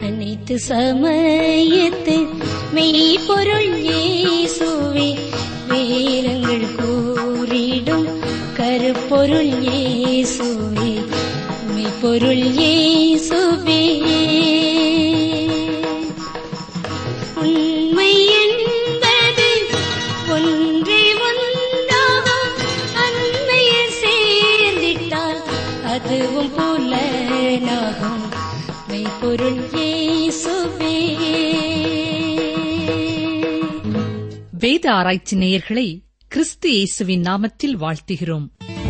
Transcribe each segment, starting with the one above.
அனைத்து சமயத்து மெய்ப்பொருள் இயேசுவே வேதங்கள் கூறிடும் கருப்பொருள் இயேசுவே மெய்ப்பொருள் இயேசுவே உண்மை என்பது ஒன்றே ஒன்றாகும் அண்மையில் சேர்ந்திட்டால் அதுவும் புலனாகும் மெய்ப்பொருள் இயேசுவே வேத ஆராய்ச்சி நேயர்களை கிறிஸ்து இயேசுவின் நாமத்தில் வாழ்த்துகிறோம்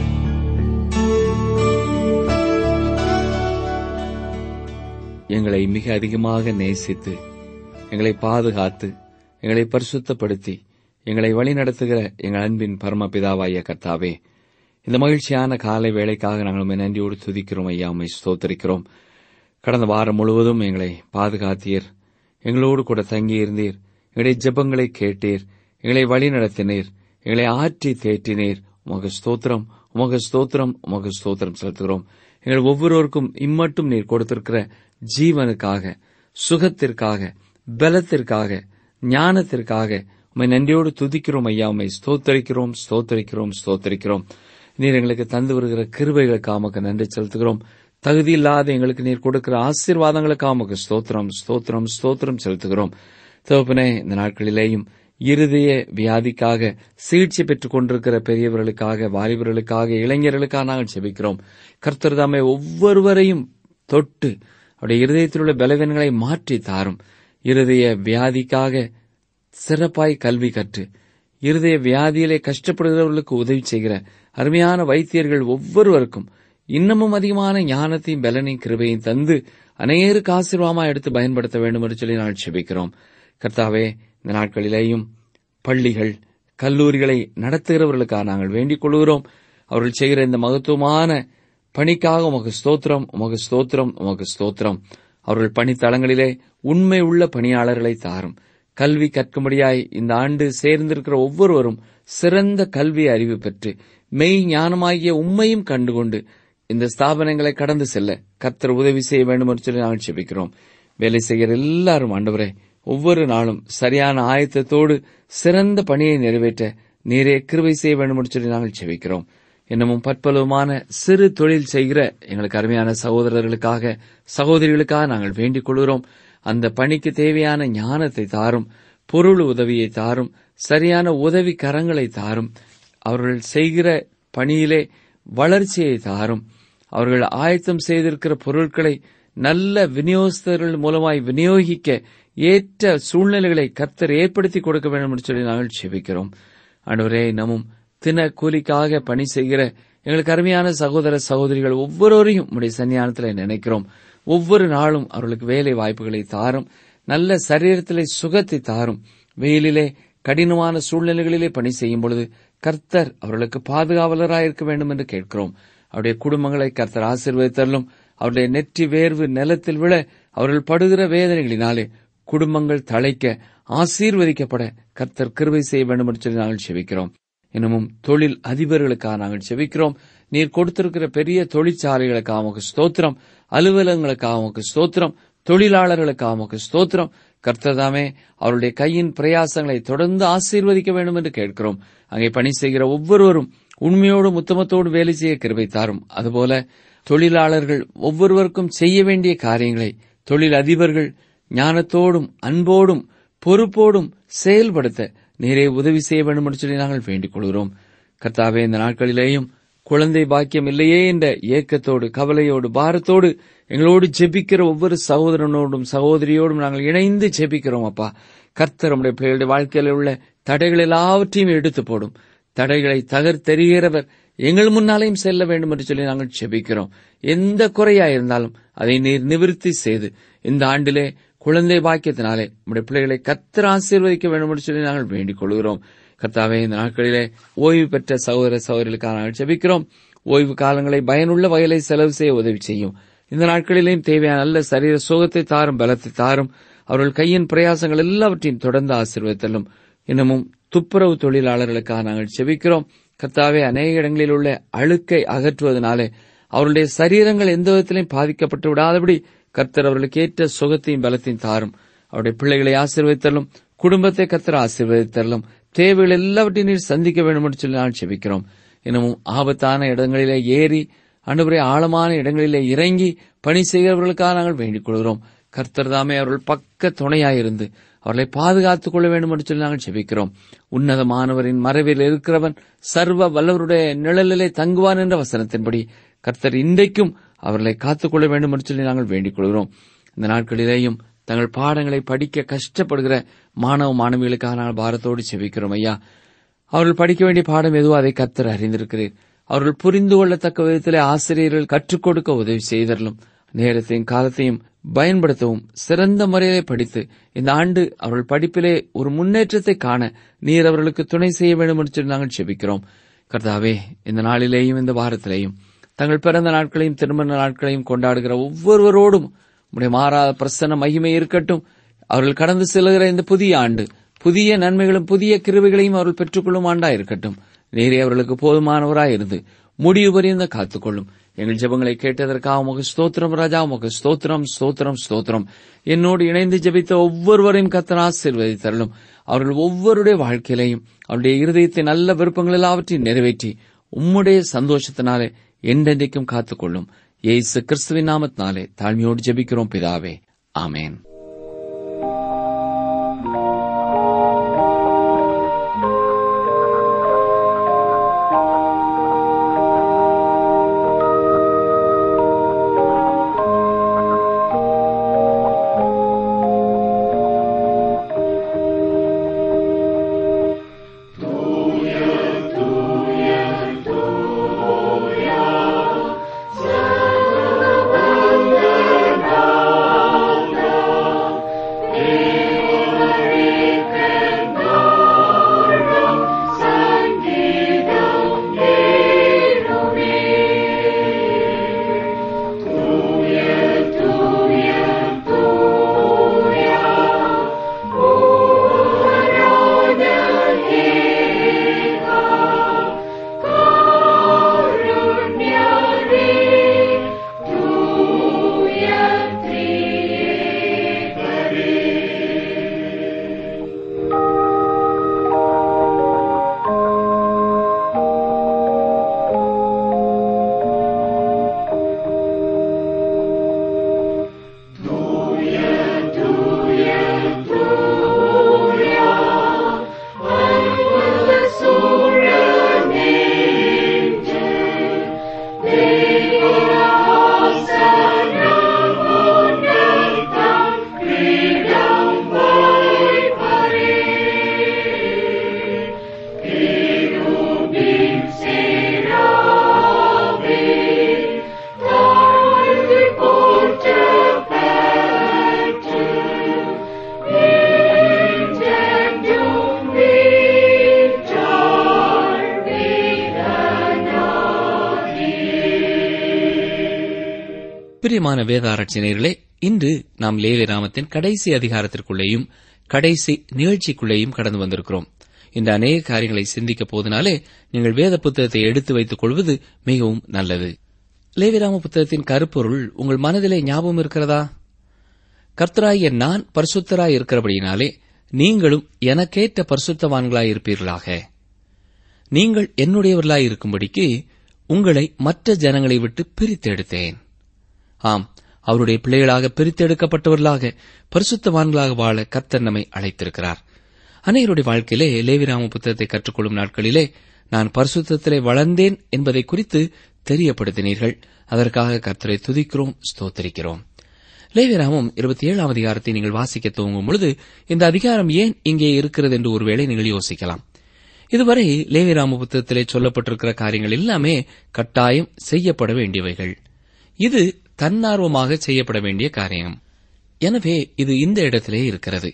எங்களை மிக அதிகமாக நேசித்து எங்களை பாதுகாத்து எங்களை பரிசுத்தப்படுத்தி எங்களை வழிநடத்துகிற எங்கள் அன்பின் பரமபிதாவாய கர்த்தாவே இந்த மகிழ்ச்சியான காலை வேளைக்காக நாங்கள் உம்மை நன்றியோடு துதிக்கிறோம் ஐயா உம்மை ஸ்தோத்தரிக்கிறோம் கடந்த வாரம் முழுவதும் எங்களை பாதுகாத்தீர் எங்களோடு கூட தங்கியிருந்தீர் எங்களுடைய ஜெபங்களை கேட்டீர் எங்களை வழிநடத்தினீர் எங்களை ஆற்றி தேற்றினீர் உமக்கு ஸ்தோத்திரம் உமக்கு ஸ்தோத்திரம் உமக்கு ஸ்தோத்திரம் செலுத்துகிறோம் எங்கள் ஒவ்வொருவருக்கும் இம்மட்டும் நீர் கொடுத்திருக்கிற ஜீவனுக்காக சுகத்திற்காக பலத்திற்காக ஞானத்திற்காக உம்மை நன்றியோடு துதிக்கிறோம் ஐயா உம்மை ஸ்தோத்தரிக்கிறோம் ஸ்தோத்தரிக்கிறோம் ஸ்தோத்தரிக்கிறோம் நீர் எங்களுக்கு தந்து வருகிற கிருபைகளுக்காக உமக்கு நன்றி செலுத்துகிறோம் தகுதி இல்லாத எங்களுக்கு நீர் கொடுக்கிற ஆசீர்வாதங்களுக்காக உமக்கு ஸ்தோத்திரம் ஸ்தோத்திரம் ஸ்தோத்திரம் செலுத்துகிறோம் தகப்பனே இந்த நாட்களிலேயும் இருதய வியாதிக்காக சிகிச்சை பெற்றுக் கொண்டிருக்கிற பெரியவர்களுக்காக வாலிபர்களுக்காக இளைஞர்களுக்காக நாங்கள் செபிக்கிறோம் கர்த்தர் தாமே ஒவ்வொருவரையும் தொட்டு அவருடைய இருதயத்தில் உள்ள பலவீனங்களை மாற்றி தாரும் இருதய வியாதிக்காக சிறப்பாய் கல்வி கற்று இருதய வியாதியிலே கஷ்டப்படுகிறவர்களுக்கு உதவி செய்கிற அருமையான வைத்தியர்கள் ஒவ்வொருவருக்கும் இன்னமும் அதிகமான ஞானத்தையும் பலனையும் கிருபையும் தந்து அநேருக்கு ஆசீர்வாதமா எடுத்து பயன்படுத்த வேண்டும் என்று சொல்லி நாங்கள் செபிக்கிறோம் கர்த்தாவே இந்த நாட்களிலேயும் பள்ளிகள் கல்லூரிகளை நடத்துகிறவர்களுக்காக நாங்கள் வேண்டிக் கொள்கிறோம் அவர்கள் செய்கிற இந்த மகத்துவமான பணிக்காக உமக்கு ஸ்தோத்திரம் உமக்கு ஸ்தோத்திரம் உமக்கு ஸ்தோத்திரம் அவர்கள் பணித்தளங்களிலே உண்மை உள்ள பணியாளர்களை தாரும் கல்வி கற்கும்படியாய் இந்த ஆண்டு சேர்ந்திருக்கிற ஒவ்வொருவரும் சிறந்த கல்வி அறிவு பெற்று மெய் ஞானமாகிய உண்மையும் கண்டுகொண்டு இந்த ஸ்தாபனங்களை கடந்து செல்ல கர்த்தர் உதவி செய்ய வேண்டும் என்று சொல்லி நாங்கள் செபிக்கிறோம் வேலை செய்கிற எல்லாரும் ஆண்டவரே ஒவ்வொரு நாளும் சரியான ஆயத்தத்தோடு சிறந்த பணியை நிறைவேற்ற நீரே கிருபை செய்ய வேண்டும் என்று சொல்லி நாங்கள் செபிக்கிறோம் இன்னமும் பற்பலவுமான சிறு தொழில் செய்கிற எங்களுக்கு அருமையான சகோதரர்களுக்காக சகோதரிகளுக்காக நாங்கள் வேண்டிக் கொள்கிறோம் அந்த பணிக்கு தேவையான ஞானத்தை தாரும் பொருள் உதவியை தாரும் சரியான உதவி கரங்களை தாரும் அவர்கள் செய்கிற பணியிலே வளர்ச்சியை தாரும் அவர்கள் ஆயத்தம் செய்திருக்கிற பொருட்களை நல்ல விநியோகஸ்தர்கள் மூலமாய் விநியோகிக்க ஏற்ற சூழ்நிலைகளை கர்த்தர் ஏற்படுத்தி கொடுக்க வேண்டும் என்று சொல்லி நாங்கள் செபிக்கிறோம் ஆண்டவரே நமம் தின கூலிக்காக பணி செய்கிற எங்களுக்கு அருமையான சகோதர சகோதரிகள் ஒவ்வொருவரையும் உடைய சன்னியானத்தில் நினைக்கிறோம் ஒவ்வொரு நாளும் அவர்களுக்கு வேலை வாய்ப்புகளை தாரும் நல்ல சரீரத்திலே சுகத்தை தாரும் வெயிலிலே கடினமான சூழ்நிலைகளிலே பணி செய்யும் பொழுது கர்த்தர் அவர்களுக்கு பாதுகாவலராக இருக்க வேண்டும் என்று கேட்கிறோம் அவருடைய குடும்பங்களை கர்த்தர் ஆசீர்வதித்தரலும் அவருடைய நெற்றி வேர்வு நிலத்தில் விழ அவர்கள் படுகிற வேதனைகளினாலே குடும்பங்கள் தழைக்க ஆசீர்வதிக்கப்பட கர்த்தர் கிருபை செய்ய வேண்டும் என்று சொல்லி நாங்கள் செபிக்கிறோம் இன்னமும் தொழில் அதிபர்களுக்காக நாங்கள் செபிக்கிறோம் நீர் கொடுத்திருக்கிற பெரிய தொழிற்சாலைகளுக்காக உமக்கு ஸ்தோத்திரம் அலுவலகங்களுக்காக உமக்கு ஸ்தோத்திரம் தொழிலாளர்களுக்காக உமக்கு ஸ்தோத்திரம் கர்த்ததாமே அவருடைய கையின் பிரயாசங்களை தொடர்ந்து ஆசீர்வதிக்க வேண்டும் என்று கேட்கிறோம் அங்கே பணி செய்கிற ஒவ்வொருவரும் உண்மையோடும் உத்தமத்தோடு வேலை செய்ய கிருபை தாரும் அதுபோல தொழிலாளர்கள் ஒவ்வொருவருக்கும் செய்ய வேண்டிய காரியங்களை தொழில் அதிபர்கள் ஞானத்தோடும் அன்போடும் பொறுப்போடும் செயல்படுத்த நீரே உதவி செய்ய வேண்டும் என்று சொல்லி நாங்கள் வேண்டிக் கொள்கிறோம் கர்த்தாவே இந்த நாட்களிலேயும் குழந்தை பாக்கியம் இல்லையே என்ற ஏக்கத்தோடு கவலையோடு பாரத்தோடு எங்களோடு ஜெபிக்கிற ஒவ்வொரு சகோதரனோடும் சகோதரியோடும் நாங்கள் இணைந்து ஜெபிக்கிறோம் அப்பா கர்த்தர் நம்முடைய பிள்ளைகளுடைய வாழ்க்கையில் உள்ள தடைகள் எல்லாவற்றையும் எடுத்து போடும் தடைகளை தகர்த்தெறிகிறவர் எங்கள் முன்னாலேயும் செல்ல வேண்டும் என்று சொல்லி நாங்கள் ஜெபிக்கிறோம் எந்த குறையா இருந்தாலும் அதை நீர் நிவிருத்தி செய்து இந்த ஆண்டிலே குழந்தை பாக்கியத்தினாலே நம்முடைய பிள்ளைகளை கத்தர் ஆசீர்வதிக்க வேண்டும் என்று சொல்லி நாங்கள் வேண்டிக் கொள்கிறோம் கர்த்தாவே இந்த நாட்களிலே ஓய்வு பெற்ற சகோதர சகோதரிகளுக்காக நாங்கள் ஜெபிக்கிறோம் ஓய்வு காலங்களை பயனுள்ள வகையிலே செலவு செய்ய உதவி செய்யும் இந்த நாட்களிலேயும் தேவையான நல்ல சரீர சுகத்தை தாரும் பலத்தை தாரும் அவர்கள் கையின் பிரயாசங்கள் எல்லாவற்றையும் தொடர்ந்து ஆசீர்வதித்தலும் இன்னமும் துப்புரவு தொழிலாளர்களுக்காக நாங்கள் செபிக்கிறோம் கர்த்தாவே அநேக இடங்களில் உள்ள அழுக்கை அகற்றுவதனாலே அவருடைய சரீரங்கள் எந்த விதத்திலையும் பாதிக்கப்பட்டு விடாதபடி கர்த்தர் அவர்களுக்கு ஏற்ற சுகத்தையும் பலத்தையும் தாரும் அவருடைய பிள்ளைகளை ஆசீர்வதித்தரலும் குடும்பத்தை கர்த்தர் ஆசீர்வதித்தரலும் தேவைகள் எல்லாவற்றையும் நீர் சந்திக்க வேண்டும் என்று சொல்லி நான் செபிக்கிறோம் இன்னமும் ஆபத்தான இடங்களிலே ஏறி அன்றுவரே ஆழமான இடங்களிலே இறங்கி பணி செய்கிறவர்களுக்காக நாங்கள் வேண்டிக் கொள்கிறோம் கர்த்தர் தாமே அவர்கள் பக்க துணையாயிருந்து அவர்களை பாதுகாத்துக் கொள்ள வேண்டும் என்று சொல்லி நாங்கள் செபிக்கிறோம் உன்னதமானவரின் மறைவில் இருக்கிறவன் சர்வ வல்லவருடைய நிழலிலே தங்குவான் என்ற வசனத்தின்படி கர்த்தர் இன்றைக்கும் அவர்களை காத்துக்கொள்ள வேண்டும் என்று சொல்லி நாங்கள் வேண்டிக் கொள்கிறோம் இந்த நாட்களிலேயும் தங்கள் பாடங்களை படிக்க கஷ்டப்படுகிற மாணவ மாணவிகளுக்காக நாங்கள் பாரத்தோடு செபிக்கிறோம் ஐயா அவர்கள் படிக்க வேண்டிய பாடம் எதுவோ அதை கர்த்தர் அறிந்திருக்கிறீர் அவர்கள் புரிந்து கொள்ளத்தக்க விதத்திலே ஆசிரியர்கள் கற்றுக் கொடுக்க உதவி செய்தரலும் நேரத்தையும் காலத்தையும் பயன்படுத்தவும் சிறந்த முறையிலே படித்து இந்த ஆண்டு அவர்கள் படிப்பிலே ஒரு முன்னேற்றத்தை காண நீர் அவர்களுக்கு துணை செய்ய வேண்டும் என்று சொல்லி நாங்கள் செபிக்கிறோம் கர்த்தாவே இந்த நாளிலேயும் இந்த வாரத்திலேயும் தங்கள் பிறந்த நாட்களையும் திருமண நாட்களையும் கொண்டாடுகிற ஒவ்வொருவரோடும் உடைய மாறாத பிரசன்ன மகிமை இருக்கட்டும் அவர்கள் கடந்து செல்கிற இந்த புதிய ஆண்டு புதிய நன்மைகளும் புதிய கிருவிகளையும் அவர்கள் பெற்றுக்கொள்ளும் ஆண்டா இருக்கட்டும் நீரே அவர்களுக்கு போதுமானவராய் இருந்து முடிவு பரியந்த காத்துக்கொள்ளும் எங்கள் ஜெபங்களை கேட்டதற்காக உமக்கு ஸ்தோத்திரம் ராஜா உமக்கு ஸ்தோத்திரம் ஸ்தோத்திரம் ஸ்தோத்திரம் என்னோடு இணைந்து ஜெபித்த ஒவ்வொருவரையும் கத்தர் ஆசீர்வதித்தரலும் அவர்கள் ஒவ்வொருடைய வாழ்க்கையிலையும் அவருடைய இருதயத்தை நல்ல விருப்பங்கள் எல்லாவற்றையும் நிறைவேற்றி உம்முடைய சந்தோஷத்தினாலே என்றென்றைக்கும் காத்துக்கொள்ளும் இயேசு கிறிஸ்துவின் நாமத்தினாலே தாழ்மையோடு ஜெபிக்கிறோம் பிதாவே ஆமேன் பிரியமான வேத ஆராய்ச்சியர்களே இன்று நாம் லேவி ராமத்தின் கடைசி அதிகாரத்திற்குள்ளேயும் கடைசி நிகழ்ச்சிக்குள்ளேயும் கடந்து வந்திருக்கிறோம் இந்த அநேக காரியங்களை சிந்திக்க போதனாலே நீங்கள் வேத புத்தகத்தை எடுத்து வைத்துக் கொள்வது மிகவும் நல்லது லேவிராம புத்தகத்தின் கருப்பொருள் உங்கள் மனதிலே ஞாபகம் இருக்கிறதா கர்த்தராகிய நான் பரிசுத்தராய் இருக்கிறபடியினாலே நீங்களும் எனக்கேற்ற பரிசுத்தவான்களாய் இருப்பீர்களாக நீங்கள் என்னுடையவர்களாய் இருக்கும்படிக்கு உங்களை மற்ற ஜனங்களை விட்டு பிரித்தெடுத்தேன் ஆம் அவருடைய பிள்ளைகளாக பிரித்தெடுக்கப்பட்டவர்களாக பரிசுத்தவான்களாக வாழ கர்த்தர் நம்மை அழைத்திருக்கிறார் அனைவருடைய வாழ்க்கையிலே லேவிராம புத்தகத்தை கற்றுக்கொள்ளும் நாட்களிலே நான் பரிசுத்தத்திலே வளர்ந்தேன் என்பதை குறித்து தெரியப்படுத்தினீர்கள் அதற்காக கர்த்தரை துதிக்கிறோம் ஸ்தோத்தரிக்கிறோம் லேவிராமம் இருபத்தி ஏழாம் அதிகாரத்தை நீங்கள் வாசிக்க துவங்கும் பொழுது இந்த அதிகாரம் ஏன் இங்கே இருக்கிறது என்று ஒருவேளை நீங்கள் யோசிக்கலாம் இதுவரை லேவிராம புத்தகத்திலே சொல்லப்பட்டிருக்கிற காரியங்கள் எல்லாமே கட்டாயம் செய்யப்பட வேண்டியவைகள் இது தன்னார்வமாக செய்யப்பட வேண்டிய காரியம் எனவே இது இந்த இடத்திலே இருக்கிறது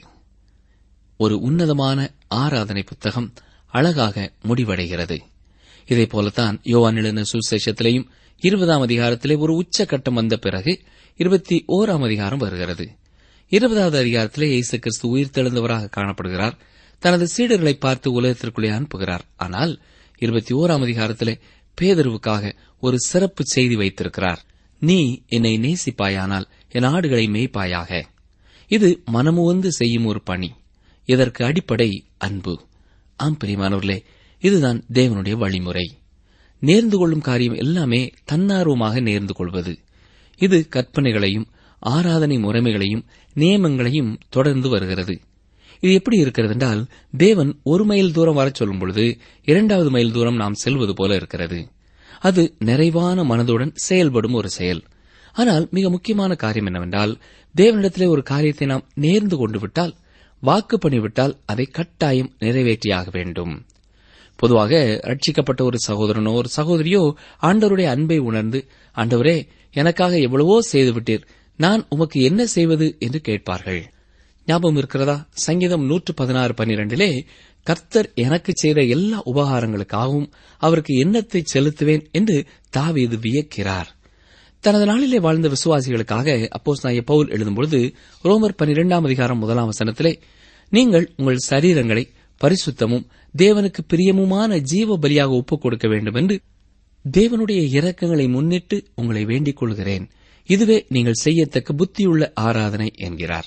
ஒரு உன்னதமான ஆராதனை புத்தகம் அழகாக முடிவடைகிறது இதைப் போலத்தான் யோவான் எழுதின சுசேஷத்திலேயும் இருபதாம் அதிகாரத்திலே ஒரு உச்சகட்டம் வந்த பிறகு இருபத்தி ஓராம் அதிகாரம் வருகிறது இருபதாவது அதிகாரத்திலே இயேசு கிறிஸ்து உயிர்த்தெழுந்தவராக காணப்படுகிறார் தனது சீடர்களை பார்த்து உலகத்திற்குள்ளே அனுப்புகிறார் ஆனால் இருபத்தி ஓராம் அதிகாரத்திலே பேதருவுக்காக ஒரு சிறப்பு செய்தி வைத்திருக்கிறார் நீ என்னை நேசிப்பாயானால் என் ஆடுகளை மேய்ப்பாயாக இது மனமுவந்து செய்யும் ஒரு பணி இதற்கு அடிப்படை அன்பு ஆம் பிரியமானவர்களே இதுதான் தேவனுடைய வழிமுறை நேர்ந்து கொள்ளும் காரியம் எல்லாமே தன்னார்வமாக நேர்ந்து கொள்வது இது கற்பனைகளையும் ஆராதனை முறைமைகளையும் நியமங்களையும் தொடர்ந்து வருகிறது இது எப்படி இருக்கிறது என்றால் தேவன் ஒரு மைல் தூரம் வரச் சொல்லும் பொழுது இரண்டாவது மைல் தூரம் நாம் செல்வது போல இருக்கிறது அது நிறைவான மனதுடன் செயல்படும் ஒரு செயல் ஆனால் மிக முக்கியமான காரியம் என்னவென்றால் தேவனிடத்திலே ஒரு காரியத்தை நாம் நேர்ந்து கொண்டு விட்டால் வாக்கு பண்ணிவிட்டால் அதை கட்டாயம் நிறைவேற்றியாக வேண்டும் பொதுவாக ரட்சிக்கப்பட்ட ஒரு சகோதரனோ ஒரு சகோதரியோ ஆண்டவருடைய அன்பை உணர்ந்து ஆண்டவரே எனக்காக எவ்வளவோ செய்துவிட்டீர் நான் உமக்கு என்ன செய்வது என்று கேட்பார்கள் ஞாபகம் இருக்கிறதா சங்கீதம் நூற்று பதினாறு பன்னிரண்டிலே கர்த்தர் எனக்கு செய்த எல்லா உபகாரங்களுக்காகவும் அவருக்கு எண்ணத்தை செலுத்துவேன் என்று தாவீது வியக்கிறார் தனது நாளிலே வாழ்ந்த விசுவாசிகளுக்காக அப்போஸ் நாய பவுல் எழுதும்பொழுது ரோமர் பனிரெண்டாம் அதிகாரம் முதலாம் வசனத்திலே நீங்கள் உங்கள் சரீரங்களை பரிசுத்தமும் தேவனுக்கு பிரியமுமான ஜீவ பலியாக ஒப்புக் கொடுக்க வேண்டும் என்று தேவனுடைய இரக்கங்களை முன்னிட்டு உங்களை வேண்டிக் கொள்கிறேன் இதுவே நீங்கள் செய்யத்தக்க புத்தியுள்ள ஆராதனை என்கிறார்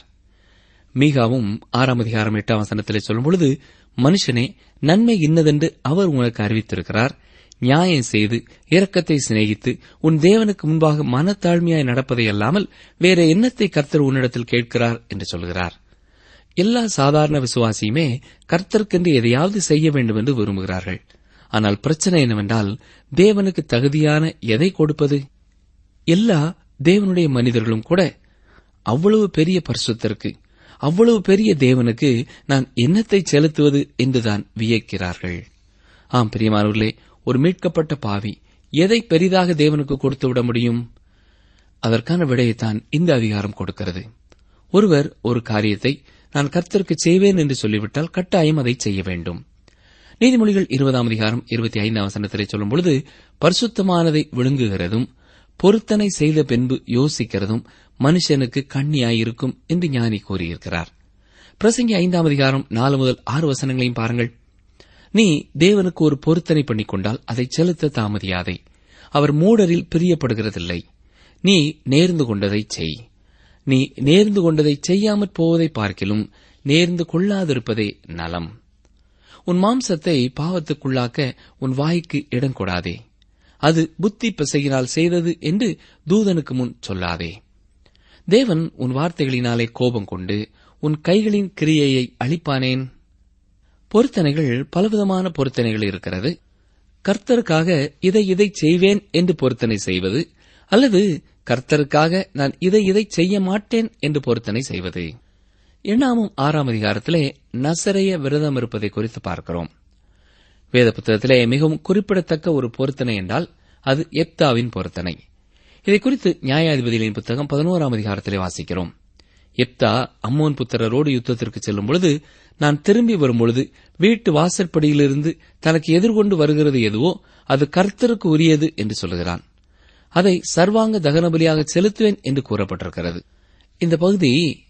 மீகாவும் ஆறாம் அதிகாரம் எட்டாம் வசனத்திலே சொல்லும் பொழுது மனுஷனே நன்மை இன்னதென்று அவர் உனக்கு அறிவித்திருக்கிறார் நியாயம் செய்து இரக்கத்தை சிநேகித்து உன் தேவனுக்கு முன்பாக மனத்தாழ்மையாய் நடப்பதை அல்லாமல் வேற எண்ணத்தை கர்த்தர் உன்னிடத்தில் கேட்கிறார் என்று சொல்கிறார் எல்லா சாதாரண விசுவாசியுமே கர்த்தருக்கென்று எதையாவது செய்ய வேண்டும் என்று விரும்புகிறார்கள் ஆனால் பிரச்சனை என்னவென்றால் தேவனுக்கு தகுதியான எதை கொடுப்பது எல்லா தேவனுடைய மனிதர்களும் கூட அவ்வளவு பெரிய பரிசுத்திற்கு அவ்வளவு பெரிய தேவனுக்கு நான் என்னத்தை செலுத்துவது என்றுதான் வியக்கிறார்கள் ஆம் பிரியமானவர்களே ஒரு மீட்கப்பட்ட பாவி எதை பெரிதாக தேவனுக்கு கொடுத்து விட முடியும் அதற்கான விடையைத்தான் இந்த அதிகாரம் கொடுக்கிறது ஒருவர் ஒரு காரியத்தை நான் கர்த்தருக்கு செய்வேன் என்று சொல்லிவிட்டால் கட்டாயம் அதை செய்ய வேண்டும் நீதிமொழிகள் இருபதாம் அதிகாரம் இருபத்தி ஐந்தாம் வசனத்திலே சொல்லும் பொழுது பரிசுத்தமானதை விழுங்குகிறதும் பொருத்தனை செய்த பின்பு யோசிக்கிறதும் மனுஷனுக்கு கண்ணியாயிருக்கும் என்று ஞானி கூறியிருக்கிறார் பிரசங்கி ஐந்தாம் அதிகாரம் நாலு முதல் ஆறு வசனங்களையும் பாருங்கள் நீ தேவனுக்கு ஒரு பொருத்தனை பண்ணிக் கொண்டால் அதை செலுத்த தாமதியாதே அவர் மூடரில் பிரியப்படுகிறதில்லை நீ நேர்ந்து கொண்டதை செய் நீ நேர்ந்து கொண்டதை செய்யாமற் போவதை பார்க்கிலும் நேர்ந்து கொள்ளாதிருப்பதே நலம் உன் மாம்சத்தை பாவத்துக்குள்ளாக்க உன் வாய்க்கு இடம் கொடாதே அது புத்தி பிசையினால் செய்தது என்று தூதனுக்கு முன் சொல்லாதே தேவன் உன் வார்த்தைகளினாலே கோபம் கொண்டு உன் கைகளின் கிரியையை அளிப்பானேன் பொருத்தனைகள் பலவிதமான பொருத்தனைகள் இருக்கிறது கர்த்தருக்காக இதை இதை செய்வேன் என்று பொருத்தனை செய்வது அல்லது கர்த்தருக்காக நான் இதை இதை செய்ய மாட்டேன் என்று பொருத்தனை செய்வது எண்ணாமும் ஆறாம் அதிகாரத்திலே நசரைய விரதம் இருப்பதை குறித்து பார்க்கிறோம் வேத புத்தகத்திலே மிகவும் குறிப்பிடத்தக்க ஒரு பொருத்தனை என்றால் அது எப்தாவின் பொருத்தனை இதை குறித்து நியாயாதிபதிகளின் புத்தகம் பதினோராம் அதிகாரத்திலே வாசிக்கிறோம் எப்தா அம்மோன் புத்திரரோடு யுத்தத்திற்கு செல்லும் பொழுது நான் திரும்பி வரும்பொழுது வீட்டு வாசற்படியிலிருந்து தனக்கு எதிர்கொண்டு வருகிறது எதுவோ அது கர்த்தருக்கு உரியது என்று சொல்லுகிறான் அதை சர்வாங்க தகனபலியாக செலுத்துவேன் என்று கூறப்பட்டிருக்கிறது இந்த பகுதி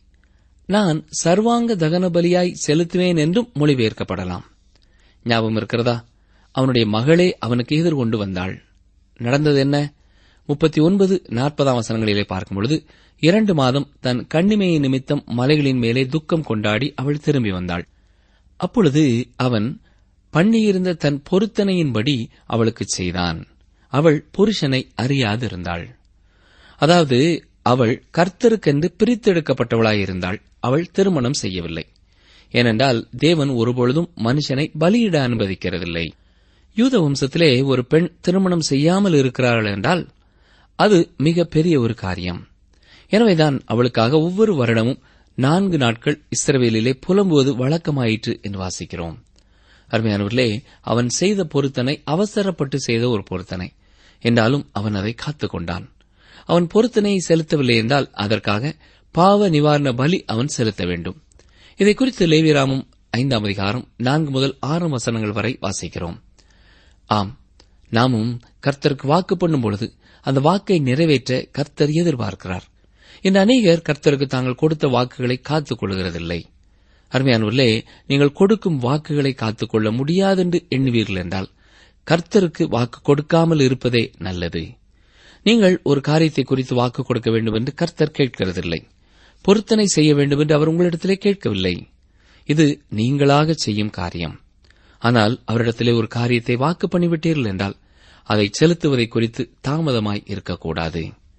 நான் சர்வாங்க தகனபலியாய் செலுத்துவேன் என்றும் மொழிபெயர்க்கப்படலாம் ஞாபகம் இருக்கிறதா அவனுடைய மகளே அவனுக்கு எதிர்கொண்டு வந்தாள் நடந்தது என்ன முப்பத்தி ஒன்பது நாற்பதாம் வசனங்களிலே பார்க்கும் பொழுது இரண்டு மாதம் தன் கண்ணிமையை நிமித்தம் மலைகளின் மேலே துக்கம் கொண்டாடி அவள் திரும்பி வந்தாள் அப்பொழுது அவன் பண்ணியிருந்த தன் பொருத்தனையின்படி அவளுக்குச் செய்தான் அவள் புருஷனை அறியாதிருந்தாள் அதாவது அவள் கர்த்தருக்கென்று பிரித்தெடுக்கப்பட்டவளாயிருந்தாள் அவள் திருமணம் செய்யவில்லை ஏனென்றால் தேவன் ஒருபொழுதும் மனுஷனை பலியிட அனுமதிக்கிறதில்லை யூத வம்சத்திலே ஒரு பெண் திருமணம் செய்யாமல் இருக்கிறார்கள் என்றால் அது மிக பெரிய ஒரு காரியம் எனவேதான் அவளுக்காக ஒவ்வொரு வருடமும் நான்கு நாட்கள் இஸ்ரவேலிலே புலம்புவது வழக்கமாயிற்று என்று வாசிக்கிறோம் அருமையானவர்களே அவன் செய்த பொருத்தனை அவசரப்பட்டு செய்த ஒரு பொருத்தனை என்றாலும் அவன் அதை காத்துக் கொண்டான் அவன் பொருத்தனையை செலுத்தவில்லை என்றால் அதற்காக பாவ நிவாரண பலி அவன் செலுத்த வேண்டும் இதை குறித்து லேவிராமும் ஐந்தாம் அதிகாரம் நான்கு முதல் ஆறு வசனங்கள் வரை வாசிக்கிறோம் ஆம் நாமும் கர்த்தருக்கு வாக்கு பண்ணும் பொழுது அந்த வாக்கை நிறைவேற்ற கர்த்தர் எதிர்பார்க்கிறார் இந்த அநேகர் கர்த்தருக்கு தாங்கள் கொடுத்த வாக்குகளை காத்துக் கொள்கிறதில்லை அருமையானவர்களே நீங்கள் கொடுக்கும் வாக்குகளை காத்துக்கொள்ள முடியாதென்று எண்ணுவீர்கள் என்றால் கர்த்தருக்கு வாக்கு கொடுக்காமல் இருப்பதே நல்லது நீங்கள் ஒரு காரியத்தை குறித்து வாக்கு கொடுக்க வேண்டும் என்று கர்த்தர் கேட்கிறதில்லை பொருத்தனை செய்ய வேண்டும் என்று அவர் உங்களிடத்திலே கேட்கவில்லை இது நீங்களாக செய்யும் காரியம் ஆனால் அவரிடத்திலே ஒரு காரியத்தை வாக்கு பண்ணிவிட்டீர்கள் என்றால் அதை செலுத்துவதை குறித்து தாமதமாய் இருக்கக்கூடாது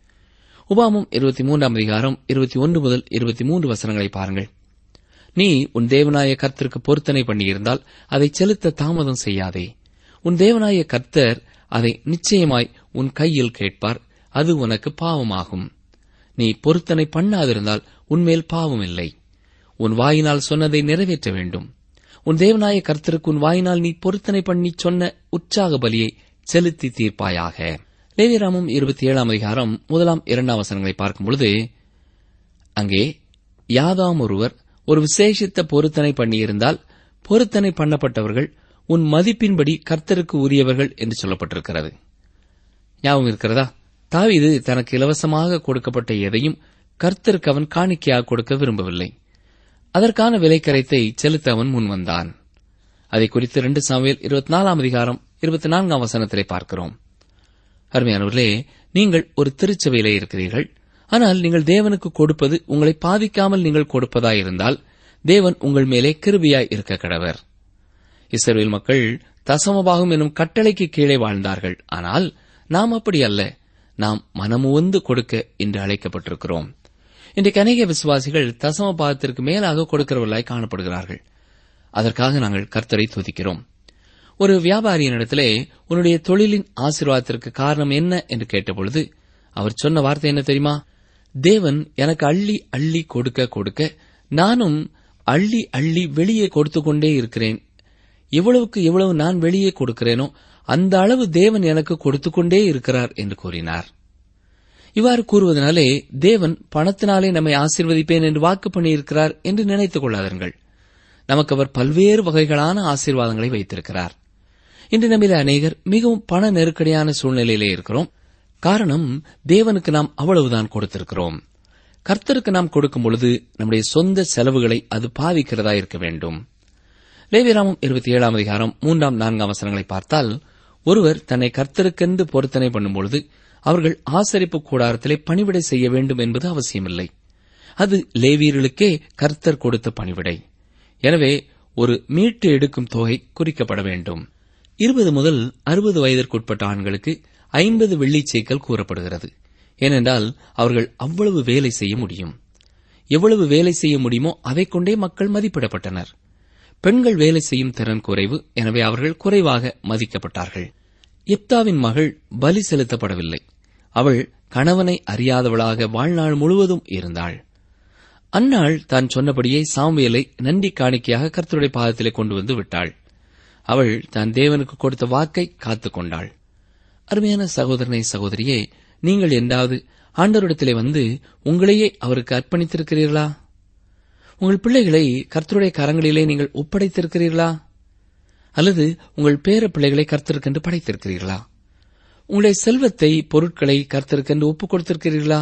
உபாமம் இருபத்தி மூன்றாம் அதிகாரம் இருபத்தி ஒன்று முதல் இருபத்தி மூன்று வசனங்களை பாருங்கள் நீ உன் தேவனாய கர்த்தருக்கு பொருத்தனை பண்ணியிருந்தால் அதை செலுத்த தாமதம் செய்யாதே உன் தேவனாய கர்த்தர் அதை நிச்சயமாய் உன் கையில் கேட்பார் அது உனக்கு பாவமாகும் நீ பொருத்தனை பண்ணாதிருந்தால் உன்மேல் பாவம் இல்லை உன் வாயினால் சொன்னதை நிறைவேற்ற வேண்டும் உன் தேவனாய கர்த்தருக்கு உன் வாயினால் நீ பொருத்தனை பண்ணி சொன்ன உற்சாக பலியை செலுத்தி தீர்ப்பாயாக லேவிராமம் இருபத்தி ஏழாம் அதிகாரம் முதலாம் இரண்டாம் வசனங்களை பார்க்கும் பொழுது அங்கே யாதாம் ஒருவர் ஒரு விசேஷித்த பொருத்தனை பண்ணியிருந்தால் பொருத்தனை பண்ணப்பட்டவர்கள் உன் மதிப்பின்படி கர்த்தருக்கு உரியவர்கள் என்று சொல்லப்பட்டிருக்கிறது ஞாபகம் இருக்கிறதா தாவீது தனக்கு இலவசமாக கொடுக்கப்பட்ட எதையும் கர்த்தருக்கு அவன் காணிக்கையாக கொடுக்க விரும்பவில்லை அதற்கான விலைக்கரைத்தை செலுத்த அவன் முன்வந்தான் அதை குறித்து இரண்டு சாமுவேல் இருபத்தி நாலாம் அதிகாரம் இருபத்தி நான்காம் வசனத்திலே பார்க்கிறோம் அருமையானவர்களே நீங்கள் ஒரு திருச்சபையிலே இருக்கிறீர்கள் ஆனால் நீங்கள் தேவனுக்கு கொடுப்பது உங்களை பாதிக்காமல் நீங்கள் கொடுப்பதாயிருந்தால் தேவன் உங்கள் மேலே கிருபியாய் இருக்க கடவர் இஸ்ரவேல் மக்கள் தசமபாகம் எனும் கட்டளைக்கு கீழே வாழ்ந்தார்கள் ஆனால் நாம் அப்படி அல்ல நாம் மனமுவந்து கொடுக்க என்று அழைக்கப்பட்டிருக்கிறோம் இன்றைக்கு அநேக விசுவாசிகள் தசம பாகத்திற்கு மேலாக கொடுக்கிறவர்களாய் காணப்படுகிறார்கள் அதற்காக நாங்கள் கர்த்தரை துதிக்கிறோம் ஒரு வியாபாரியினிடத்திலே உன்னுடைய தொழிலின் ஆசீர்வாதத்திற்கு காரணம் என்ன என்று கேட்டபொழுது அவர் சொன்ன வார்த்தை என்ன தெரியுமா தேவன் எனக்கு அள்ளி அள்ளி கொடுக்க கொடுக்க நானும் அள்ளி அள்ளி வெளியே கொடுத்து கொண்டே இருக்கிறேன் எவ்வளவுக்கு எவ்வளவு நான் வெளியே கொடுக்கிறேனோ அந்த அளவு தேவன் எனக்கு கொடுத்து கொண்டே இருக்கிறார் என்று கூறினார் இவ்வாறு கூறுவதனாலே தேவன் பணத்தினாலே நம்மை ஆசீர்வதிப்பேன் என்று வாக்கு பண்ணியிருக்கிறார் என்று நினைத்துக் கொள்ளாதீர்கள் நமக்கு அவர் பல்வேறு வகைகளான ஆசீர்வாதங்களை வைத்திருக்கிறார் இன்று நம்மில அநேகர் மிகவும் பண நெருக்கடியான சூழ்நிலையிலே இருக்கிறோம் காரணம் தேவனுக்கு நாம் அவ்வளவுதான் கொடுத்திருக்கிறோம் கர்த்தருக்கு நாம் கொடுக்கும் பொழுது நம்முடைய சொந்த செலவுகளை அது பாதிக்கிறதா இருக்க வேண்டும் லேவிராமம் இருபத்தி ஏழாம் அதிகாரம் மூன்றாம் நான்காம் வசனங்களை பார்த்தால் ஒருவர் தன்னை கர்த்தருக்கென்று பொருத்தனை பண்ணும்பொழுது அவர்கள் ஆசரிப்பு கூடாரத்திலே பணிவிடை செய்ய வேண்டும் என்பது அவசியமில்லை அது லேவியர்களுக்கே கர்த்தர் கொடுத்த பணிவிடை எனவே ஒரு மீட்டு எடுக்கும் தொகை குறிக்கப்பட வேண்டும் இருபது முதல் அறுபது வயதிற்குட்பட்ட ஆண்களுக்கு ஐம்பது வெள்ளிச்சேக்கல் கூறப்படுகிறது ஏனென்றால் அவர்கள் அவ்வளவு வேலை செய்ய முடியும் எவ்வளவு வேலை செய்ய முடியுமோ அதைக் கொண்டே மக்கள் மதிப்பிடப்பட்டனர் பெண்கள் வேலை செய்யும் திறன் குறைவு எனவே அவர்கள் குறைவாக மதிக்கப்பட்டார்கள் எப்தாவின் மகள் பலி செலுத்தப்படவில்லை அவள் கணவனை அறியாதவளாக வாழ்நாள் முழுவதும் இருந்தாள் அன்னாள் தான் சொன்னபடியே சாமுவேலை நன்றி காணிக்கையாக கர்த்தருடைய பாதத்திலே கொண்டு வந்து விட்டாள் அவள் தான் தேவனுக்கு கொடுத்த வாக்கை காத்துக் கொண்டாள் அருமையான சகோதரனை சகோதரியே நீங்கள் என்றாவது ஆண்டவரிடத்திலே வந்து உங்களையே அவருக்கு அர்ப்பணித்திருக்கிறீர்களா உங்கள் பிள்ளைகளை கர்த்தருடைய கரங்களிலே நீங்கள் ஒப்படைத்திருக்கிறீர்களா அல்லது உங்கள் பேர பிள்ளைகளை கர்த்தருக்கென்று படைத்திருக்கிறீர்களா உங்களுடைய செல்வத்தை பொருட்களை கர்த்தருக்கென்று ஒப்புக் கொடுத்திருக்கிறீர்களா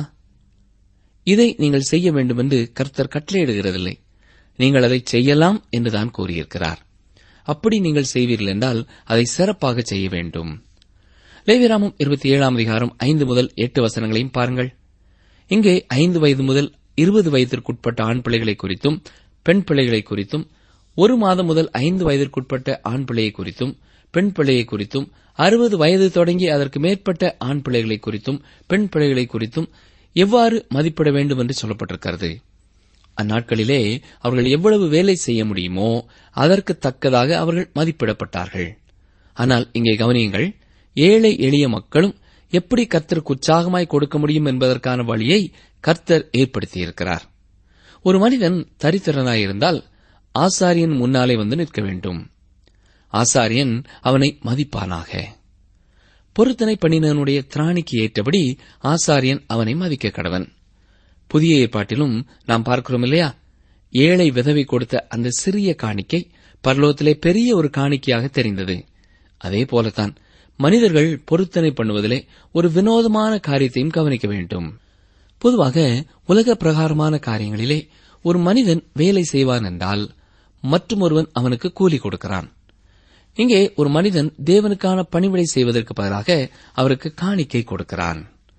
இதை நீங்கள் செய்ய வேண்டும் என்று கர்த்தர் கட்டளையிடுகிறதில்லை நீங்கள் அதை செய்யலாம் என்றுதான் கூறியிருக்கிறார் அப்படி நீங்கள் செய்வீர்கள் என்றால் அதை சிறப்பாக செய்ய வேண்டும் லேவிராமம் இருபத்தி ஏழாம் அதிகாரம் ஐந்து முதல் எட்டு வசனங்களையும் பாருங்கள் இங்கே ஐந்து வயது முதல் இருபது வயதிற்குட்பட்ட ஆண் பிள்ளைகளை குறித்தும் பெண் பிள்ளைகளை குறித்தும் ஒரு மாதம் முதல் ஐந்து வயதிற்குட்பட்ட ஆண் பிள்ளையை குறித்தும் பெண் பிள்ளையை குறித்தும் அறுபது வயது தொடங்கி அதற்கு மேற்பட்ட ஆண் பிள்ளைகளை குறித்தும் பெண் பிள்ளைகளை குறித்தும் எவ்வாறு மதிப்பிட வேண்டும் என்று சொல்லப்பட்டிருக்கிறது அந்நாட்களிலே அவர்கள் எவ்வளவு வேலை செய்ய முடியுமோ அதற்கு தக்கதாக அவர்கள் மதிப்பிடப்பட்டார்கள் ஆனால் இங்கே கவனியுங்கள் ஏழை எளிய மக்களும் எப்படி கர்த்தருக்கு உற்சாகமாய் கொடுக்க முடியும் என்பதற்கான வழியை கர்த்தர் ஏற்படுத்தியிருக்கிறார் ஒரு மனிதன் தரித்திரனாயிருந்தால் ஆசாரியன் முன்னாலே வந்து நிற்க வேண்டும் ஆசாரியன் அவனை மதிப்பானாக பொருத்தனை பண்ணினனுடைய திராணிக்கு ஏற்றபடி ஆசாரியன் அவனை மதிக்க கடவன் புதிய ஏற்பாட்டிலும் நாம் பார்க்கிறோம் இல்லையா ஏழை விதவை கொடுத்த அந்த சிறிய காணிக்கை பரலோகத்திலே பெரிய ஒரு காணிக்கையாக தெரிந்தது அதே போலத்தான் மனிதர்கள் பொருத்தனை பண்ணுவதிலே ஒரு வினோதமான காரியத்தையும் கவனிக்க வேண்டும் பொதுவாக உலக பிரகாரமான காரியங்களிலே ஒரு மனிதன் வேலை செய்வான் என்றால் மற்றொருவன் அவனுக்கு கூலி கொடுக்கிறான் இங்கே ஒரு மனிதன் தேவனுக்கான பணிவிடை செய்வதற்கு பதிலாக அவருக்கு காணிக்கை கொடுக்கிறான்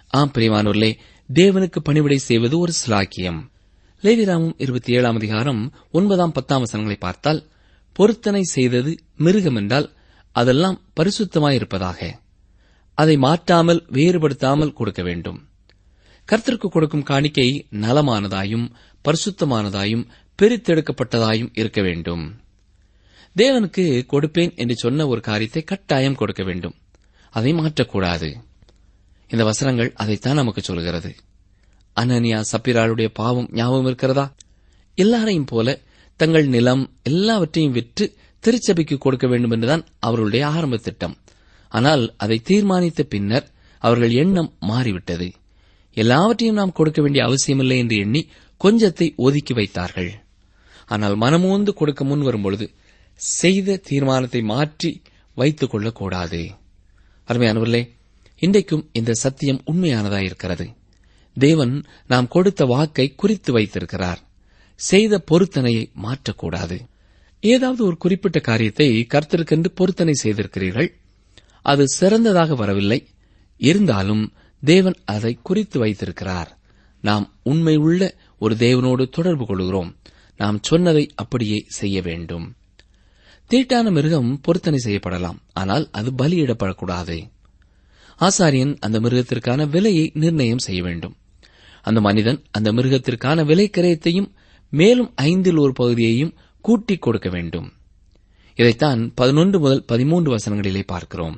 ஆம் பிரியமானோர்களே தேவனுக்கு பணிவிடை செய்வது ஒரு சிலாக்கியம் லேவிராமும் இருபத்தி ஏழாம் அதிகாரம் ஒன்பதாம் பத்தாம் வசனங்களை பார்த்தால் பொருத்தனை செய்தது மிருகம் என்றால் அதெல்லாம் பரிசுத்தமாயிருப்பதாக அதை மாற்றாமல் வேறுபடுத்தாமல் கொடுக்க வேண்டும் கர்த்தருக்கு கொடுக்கும் காணிக்கை நலமானதாயும் பரிசுத்தமானதாயும் பிரித்தெடுக்கப்பட்டதாயும் இருக்க வேண்டும் தேவனுக்கு கொடுப்பேன் என்று சொன்ன ஒரு காரியத்தை கட்டாயம் கொடுக்க வேண்டும் அதை மாற்றக்கூடாது இந்த வசனங்கள் அதைத்தான் நமக்கு சொல்கிறது அனனியா சப்பிராளுடைய பாவம் ஞாபகம் இருக்கிறதா எல்லாரையும் போல தங்கள் நிலம் எல்லாவற்றையும் விற்று திருச்சபைக்கு கொடுக்க வேண்டும் என்றுதான் அவர்களுடைய ஆரம்ப திட்டம் ஆனால் அதை தீர்மானித்த பின்னர் அவர்கள் எண்ணம் மாறிவிட்டது எல்லாவற்றையும் நாம் கொடுக்க வேண்டிய அவசியமில்லை என்று எண்ணி கொஞ்சத்தை ஒதுக்கி வைத்தார்கள் ஆனால் மனமோந்து கொடுக்க முன் வரும்பொழுது செய்த தீர்மானத்தை மாற்றி வைத்துக் கொள்ளக்கூடாது அருமையானவர்களே இன்றைக்கும் இந்த சத்தியம் உண்மையானதாயிருக்கிறது தேவன் நாம் கொடுத்த வாக்கை குறித்து வைத்திருக்கிறார் செய்த பொருத்தனையை மாற்றக்கூடாது ஏதாவது ஒரு குறிப்பிட்ட காரியத்தை கர்த்தருக்கென்று பொருத்தனை செய்திருக்கிறீர்கள் அது சிறந்ததாக வரவில்லை இருந்தாலும் தேவன் அதை குறித்து வைத்திருக்கிறார் நாம் உண்மை உள்ள ஒரு தேவனோடு தொடர்பு கொள்கிறோம் நாம் சொன்னதை அப்படியே செய்ய வேண்டும் தீட்டான மிருகம் பொருத்தனை செய்யப்படலாம் ஆனால் அது பலியிடப்படக்கூடாது ஆசாரியன் அந்த மிருகத்திற்கான விலையை நிர்ணயம் செய்ய வேண்டும் அந்த மனிதன் அந்த மிருகத்திற்கான விலை கிரயத்தையும் மேலும் ஐந்தில் ஒரு பகுதியையும் கூட்டிக் கொடுக்க வேண்டும் இதைத்தான் பதினொன்று முதல் பதிமூன்று வசனங்களிலே பார்க்கிறோம்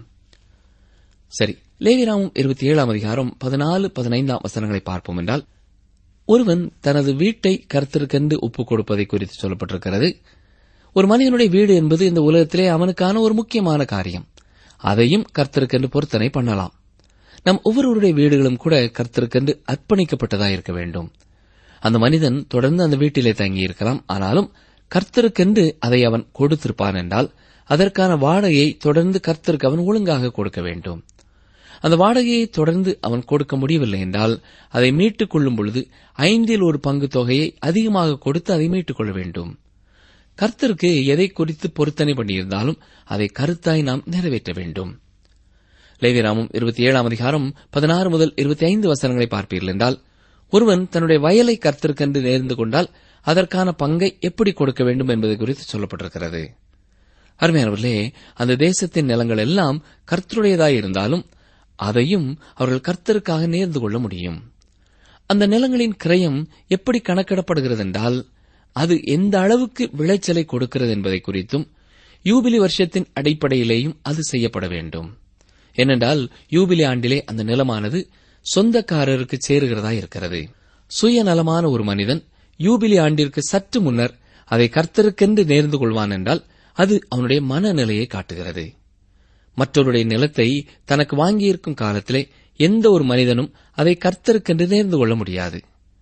சரி லேவிராமும் இருபத்தி ஏழாம் அதிகாரம் பதினாலு பதினைந்தாம் வசனங்களை பார்ப்போம் என்றால் ஒருவன் தனது வீட்டை கருத்திற்கென்று ஒப்புக் கொடுப்பதை குறித்து சொல்லப்பட்டிருக்கிறது ஒரு மனிதனுடைய வீடு என்பது இந்த உலகத்திலே அவனுக்கான ஒரு முக்கியமான காரியம் அதையும் கர்த்தருக்கென்று பொருத்தனை பண்ணலாம் நம் ஒவ்வொருவருடைய வீடுகளும் கூட கர்த்தருக்கென்று அர்ப்பணிக்கப்பட்டதா இருக்க வேண்டும் அந்த மனிதன் தொடர்ந்து அந்த வீட்டிலே தங்கியிருக்கலாம் ஆனாலும் கர்த்தருக்கென்று அதை அவன் கொடுத்திருப்பான் என்றால் அதற்கான வாடகையை தொடர்ந்து கர்த்தருக்கு அவன் ஒழுங்காக கொடுக்க வேண்டும் அந்த வாடகையை தொடர்ந்து அவன் கொடுக்க முடியவில்லை என்றால் அதை மீட்டுக் கொள்ளும் பொழுது ஐந்தில் ஒரு பங்கு தொகையை அதிகமாக கொடுத்து அதை மீட்டுக் கொள்ள வேண்டும் கர்த்தருக்கு எதை குறித்து பொருத்தனை பண்ணியிருந்தாலும் அதை கருத்தாய் நாம் நிறைவேற்ற வேண்டும் லேவிராமும் இருபத்தி ஏழாம் அதிகாரம் பதினாறு முதல் இருபத்தி ஐந்து வசனங்களை பார்ப்பீர்கள் என்றால் ஒருவன் தன்னுடைய வயலை கர்த்தருக்கென்று நேர்ந்து கொண்டால் அதற்கான பங்கை எப்படி கொடுக்க வேண்டும் என்பது குறித்து சொல்லப்பட்டிருக்கிறது அருமையானவர்களே அந்த தேசத்தின் நிலங்கள் எல்லாம் கர்த்தருடையதாய் இருந்தாலும் அதையும் அவர்கள் கர்த்தருக்காக நேர்ந்து கொள்ள முடியும் அந்த நிலங்களின் கிரயம் எப்படி கணக்கிடப்படுகிறது என்றால் அது எந்த அளவுக்கு விளைச்சலை கொடுக்கிறது என்பதை குறித்தும் யூபிலி வருஷத்தின் அடிப்படையிலேயும் அது செய்யப்பட வேண்டும் ஏனென்றால் யூபிலி ஆண்டிலே அந்த நிலமானது சொந்தக்காரருக்கு சேருகிறதா இருக்கிறது சுயநலமான ஒரு மனிதன் யூபிலி ஆண்டிற்கு சற்று முன்னர் அதை கர்த்தருக்கென்று நேர்ந்து கொள்வான் என்றால் அது அவனுடைய மனநிலையை காட்டுகிறது மற்றவருடைய நிலத்தை தனக்கு வாங்கியிருக்கும் காலத்திலே எந்த ஒரு மனிதனும் அதை கர்த்தருக்கென்று நேர்ந்து கொள்ள முடியாது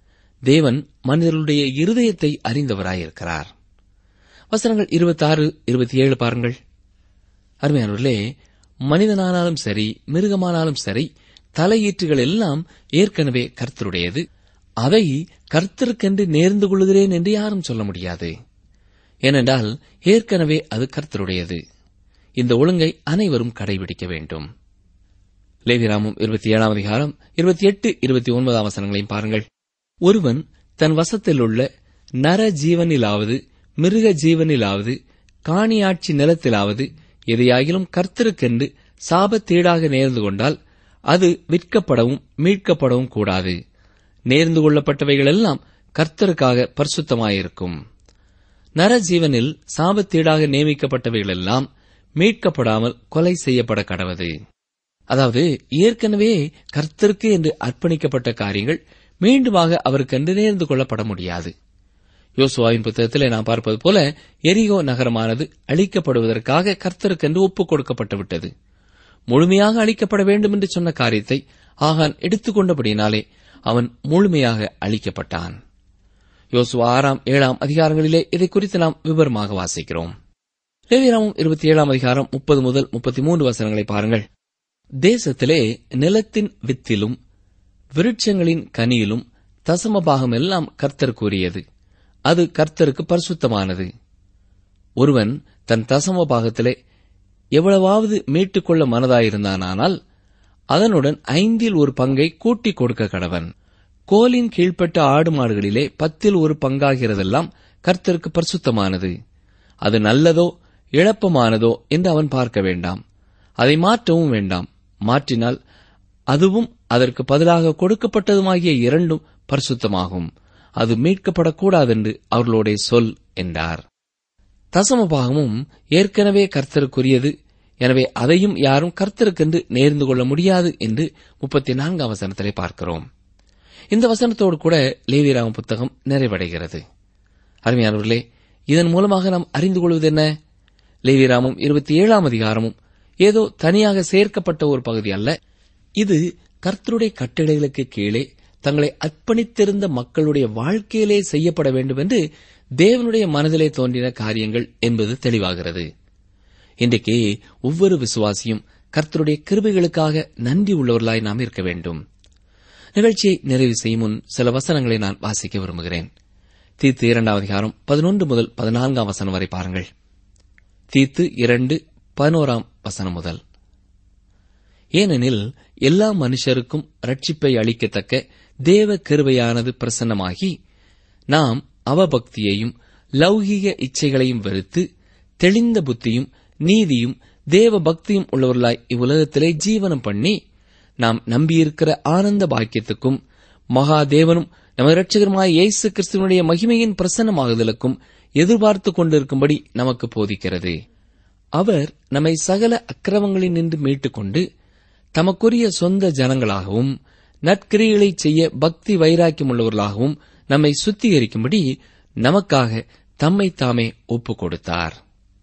தேவன் மனிதர்களுடைய இருதயத்தை அறிந்தவராயிருக்கிறார் வசனங்கள் இருபத்தாறு இருபத்தி ஏழு பாருங்கள் அருமையானவர்களே மனிதனானாலும் சரி மிருகமானாலும் சரி தலையீற்றுகள் எல்லாம் ஏற்கனவே கர்த்தருடையது அதை கர்த்தருக்கென்று நேர்ந்து கொள்கிறேன் என்று யாரும் சொல்ல முடியாது ஏனென்றால் ஏற்கனவே அது கர்த்தருடையது இந்த ஒழுங்கை அனைவரும் கடைபிடிக்க வேண்டும் லேவிராமும் இருபத்தி ஏழாம் அதிகாரம் இருபத்தி எட்டு இருபத்தி ஒன்பதாம் வசனங்களையும் பாருங்கள் ஒருவன் தன் வசத்தில் உள்ள நர ஜீவனிலாவது மிருக ஜீவனிலாவது காணியாட்சி நிலத்திலாவது எதையாகிலும் கர்த்தருக்கென்று சாபத்தீடாக நேர்ந்து கொண்டால் அது விற்கப்படவும் மீட்கப்படவும் கூடாது நேர்ந்து கொள்ளப்பட்டவைகளெல்லாம் கர்த்தருக்காக பரிசுத்தமாயிருக்கும் நரஜீவனில் சாபத்தீடாக நியமிக்கப்பட்டவைகளெல்லாம் மீட்கப்படாமல் கொலை செய்யப்பட கடவது அதாவது ஏற்கனவே கர்த்தருக்கு என்று அர்ப்பணிக்கப்பட்ட காரியங்கள் மீண்டுமாக அவருக்கென்று நேர்ந்து கொள்ளப்பட முடியாது யோசுவாவின் புத்தகத்திலே நாம் பார்ப்பது போல எரிகோ நகரமானது அழிக்கப்படுவதற்காக கர்த்தருக்கென்று ஒப்புக் கொடுக்கப்பட்டு விட்டது முழுமையாக அழிக்கப்பட வேண்டும் என்று சொன்ன காரியத்தை ஆகான் எடுத்துக்கொண்டபடியினாலே அவன் முழுமையாக அழிக்கப்பட்டான் யோசுவா ஆறாம் ஏழாம் அதிகாரங்களிலே இதை குறித்து நாம் விவரமாக வாசிக்கிறோம் லேவியராமம் இருபத்தி ஏழாம் அதிகாரம் முப்பது முதல் முப்பத்தி மூன்று வசனங்களை பாருங்கள் தேசத்திலே நிலத்தின் வித்திலும் விருட்சங்களின் கனியிலும் தசம பாகம் எல்லாம் கர்த்தர் கூறியது அது கர்த்தருக்கு பரிசுத்தமானது ஒருவன் தன் தசம பாகத்திலே எவ்வளவாவது மீட்டுக்கொள்ள மனதாயிருந்தானால் அதனுடன் ஐந்தில் ஒரு பங்கை கூட்டிக் கொடுக்க கடவன் கோலின் கீழ்ப்பட்ட ஆடு மாடுகளிலே பத்தில் ஒரு பங்காகிறதெல்லாம் கர்த்தருக்கு பரிசுத்தமானது அது நல்லதோ இழப்பமானதோ என்று அவன் பார்க்க வேண்டாம் அதை மாற்றவும் வேண்டாம் மாற்றினால் அதுவும் அதற்கு பதிலாக கொடுக்கப்பட்டதுமாகிய இரண்டும் பரிசுத்தமாகும் அது மீட்கப்படக்கூடாதென்று அவர்களோட சொல் என்றார் தசமபாகமும் ஏற்கனவே கர்த்தருக்குரியது எனவே அதையும் யாரும் கர்த்தருக்கென்று நேர்ந்து கொள்ள முடியாது என்று முப்பத்தி நான்காம் வசனத்திலே பார்க்கிறோம் இந்த வசனத்தோடு கூட லேவிராம புத்தகம் நிறைவடைகிறது அருமையானவர்களே இதன் மூலமாக நாம் அறிந்து கொள்வது என்ன லேவிராமம் இருபத்தி ஏழாம் அதிகாரமும் ஏதோ தனியாக சேர்க்கப்பட்ட ஒரு பகுதி அல்ல இது கர்த்தருடைய கட்டளைகளுக்கு கீழே தங்களை அர்ப்பணித்திருந்த மக்களுடைய வாழ்க்கையிலே செய்யப்பட வேண்டும் என்று தேவனுடைய மனதிலே தோன்றின காரியங்கள் என்பது தெளிவாகிறது இன்றைக்கு ஒவ்வொரு விசுவாசியும் கர்த்தருடைய கிருபைகளுக்காக நன்றி உள்ளவர்களாய் நாம் இருக்க வேண்டும் நிகழ்ச்சியை நிறைவு செய்யும் முன் சில வசனங்களை நான் வாசிக்க விரும்புகிறேன் தீத்து இரண்டாம் அதிகாரம் பதினொன்று முதல் பதினான்காம் வசனம் வரை பாருங்கள் தீத்து இரண்டு பதினோராம் வசனம் முதல் ஏனெனில் எல்லா மனுஷருக்கும் ரட்சிப்பை அளிக்கத்தக்க தேவ கிருபையானது பிரசன்னமாகி நாம் அவபக்தியையும் லௌகீக இச்சைகளையும் வெறுத்து தெளிந்த புத்தியும் நீதியும் தேவ பக்தியும் உள்ளவர்களாய் இவ்வுலகத்திலே ஜீவனம் பண்ணி நாம் நம்பியிருக்கிற ஆனந்த பாக்கியத்துக்கும் மகாதேவனும் நமது இரட்சகருமாய் இயேசு கிறிஸ்துவனுடைய மகிமையின் பிரசன்னமாகுதலுக்கும் எதிர்பார்த்துக் கொண்டிருக்கும்படி நமக்கு போதிக்கிறது அவர் நம்மை சகல அக்கிரமங்களில் நின்று மீட்டுக்கொண்டு தமக்குரிய சொந்த ஜனங்களாகவும் நற்கிரிகளைச் செய்ய பக்தி வைராக்கியம் உள்ளவர்களாகவும் நம்மை சுத்திகரிக்கும்படி நமக்காக தம்மை தாமே ஒப்புக் கொடுத்தார்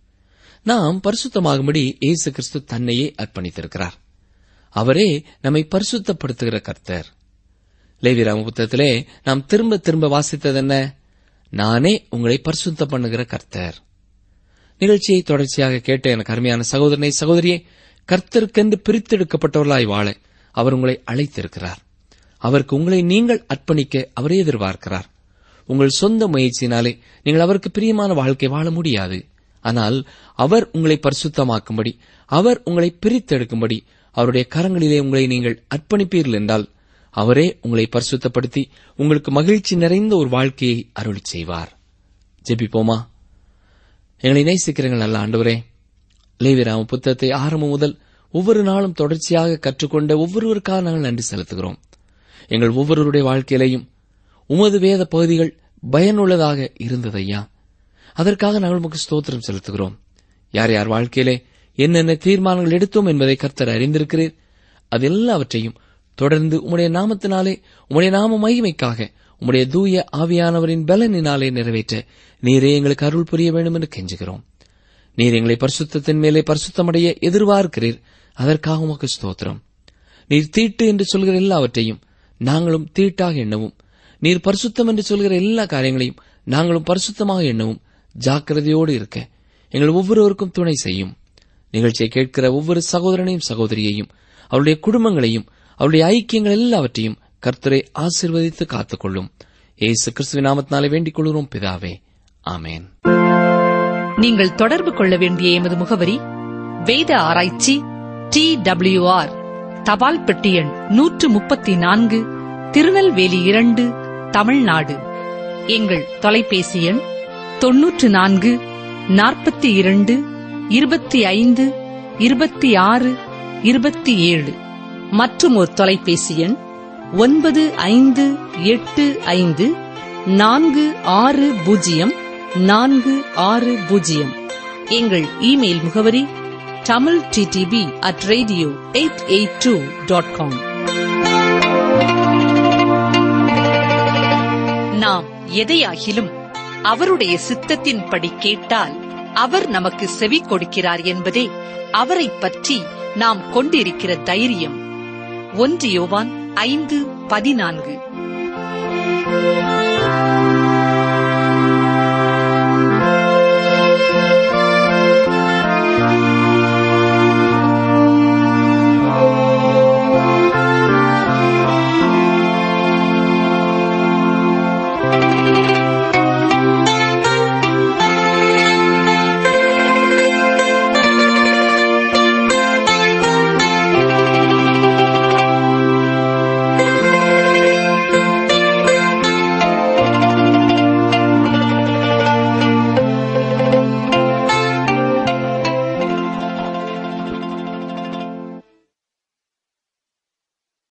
நாம் பரிசுத்தமாகும்படி இயேசு கிறிஸ்து தன்னையே அர்ப்பணித்திருக்கிறார் அவரே நம்மை பரிசுத்தப்படுத்துகிற கர்த்தர் லேவிராம புத்தகத்திலே நாம் திரும்ப திரும்ப வாசித்தது என்ன நானே உங்களை பரிசுத்தம் பண்ணுகிற கர்த்தர் நிகழ்ச்சியை தொடர்ச்சியாக கேட்ட எனக்கு அருமையான சகோதரனை சகோதரியே கர்த்தருக்கென்று பிரித்தெடுக்கப்பட்டவர்களாய் வாழ அவர் உங்களை அழைத்திருக்கிறார் அவருக்கு உங்களை நீங்கள் அர்ப்பணிக்க அவரே எதிர்பார்க்கிறார் உங்கள் சொந்த முயற்சியினாலே நீங்கள் அவருக்கு பிரியமான வாழ்க்கை வாழ முடியாது ஆனால் அவர் உங்களை பரிசுத்தமாக்கும்படி அவர் உங்களை பிரித்தெடுக்கும்படி அவருடைய கரங்களிலே உங்களை நீங்கள் அர்ப்பணிப்பீர்கள் என்றால் அவரே உங்களை பரிசுத்தப்படுத்தி உங்களுக்கு மகிழ்ச்சி நிறைந்த ஒரு வாழ்க்கையை அருளி செய்வார் ஜெபிப்போமா எங்களை நேசிக்கிறீர்கள் நல்ல ஆண்டவரே லேவிராம புத்தகத்தை ஆரம்பம் முதல் ஒவ்வொரு நாளும் தொடர்ச்சியாக கற்றுக்கொண்ட ஒவ்வொருவருக்காக நாங்கள் நன்றி செலுத்துகிறோம் எங்கள் ஒவ்வொருவருடைய வாழ்க்கையிலையும் உமது வேத பகுதிகள் பயனுள்ளதாக இருந்ததையா அதற்காக நாங்கள் உமக்கு ஸ்தோத்திரம் செலுத்துகிறோம் யார் யார் வாழ்க்கையிலே என்னென்ன தீர்மானங்கள் எடுத்தோம் என்பதை கர்த்தர் அறிந்திருக்கிறீர் அது எல்லாவற்றையும் தொடர்ந்து உம்முடைய நாமத்தினாலே உம்முடைய நாம மகிமைக்காக உம்முடைய தூய ஆவியானவரின் பலனினாலே நிறைவேற்ற நீரே எங்களுக்கு அருள் புரிய வேண்டும் என்று கெஞ்சுகிறோம் நீர் எங்களை பரிசுத்தத்தின் மேலே பரிசுத்தமடைய எதிர்பார்க்கிறீர் அதற்காக உமக்கு ஸ்தோத்திரம் நீர் தீட்டு என்று சொல்கிற எல்லாவற்றையும் நாங்களும் தீட்டாக எண்ணவும் நீர் பரிசுத்தம் என்று சொல்கிற எல்லா காரியங்களையும் நாங்களும் பரிசுத்தமாக எண்ணவும் ஜாக்கிரதையோடு இருக்க எங்கள் ஒவ்வொருவருக்கும் துணை செய்யும் நிகழ்ச்சியை கேட்கிற ஒவ்வொரு சகோதரனையும் சகோதரியையும் அவருடைய குடும்பங்களையும் அவருடைய ஐக்கியங்கள் எல்லாவற்றையும் கர்த்தரை ஆசிர்வதித்து காத்துக்கொள்ளும் ஏசு கிறிஸ்துவின் நாமத்தினாலே வேண்டிக் கொள்கிறோம் பிதாவே ஆமேன் நீங்கள் தொடர்பு கொள்ள வேண்டிய எமது முகவரி வேத ஆராய்ச்சி டி ஆர் தபால் பெட்டி எண் நூற்று முப்பத்தி நான்கு திருநெல்வேலி இரண்டு தமிழ்நாடு எங்கள் தொலைபேசி எண் தொன்னூற்று நான்கு நாற்பத்தி இரண்டு இருபத்தி ஐந்து இருபத்தி ஆறு இருபத்தி ஏழு மற்றும் ஒரு தொலைபேசி எண் ஒன்பது ஐந்து எட்டு ஐந்து நான்கு ஆறு பூஜ்ஜியம் நான்கு ஆறு பூஜ்ஜியம் எங்கள் இமெயில் முகவரி Tamil DTP at radio eight eight two dot com நாம் எதையாகிலும் அவருடைய சித்தத்தின்படி கேட்டால் அவர் நமக்கு செவி கொடுக்கிறார் என்பதே அவரைப் பற்றி நாம் கொண்டிருக்கிற தைரியம் ஒன்று யோவான் ஐந்து பதினான்கு